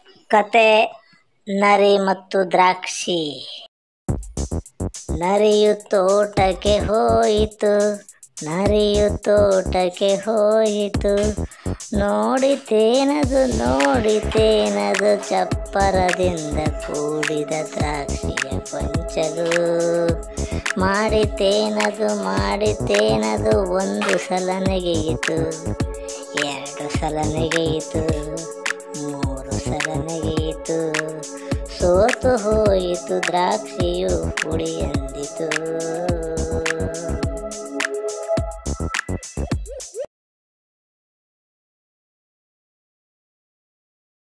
ಕತೆ ನರಿ ಮತ್ತು ದ್ರಾಕ್ಷಿ ನರಿಯು ತೋಟಕ್ಕೆ ಹೋಯಿತು ನರಿಯು ತೋಟಕ್ಕೆ ಹೋಯಿತು ನೋಡಿತೇನದು ನೋಡಿತೇನದು ಚಪ್ಪರದಿಂದ ಕೂಡಿದ ದ್ರಾಕ್ಷಿಯ ಕೊಂಚಲು ಮಾಡಿತೇನದು ಮಾಡಿತೇನದು ಒಂದು ಸಲ ನೆಗೆಯಿತು ಎರಡು ಸಲ ನೆಗೆಯಿತು ಮೂರು ಸಲ ನೆಗೆಯಿತು ಸೋತು ಹೋಯಿತು ದ್ರಾಕ್ಷಿಯು ಹುಳಿ ಎಂದಿತು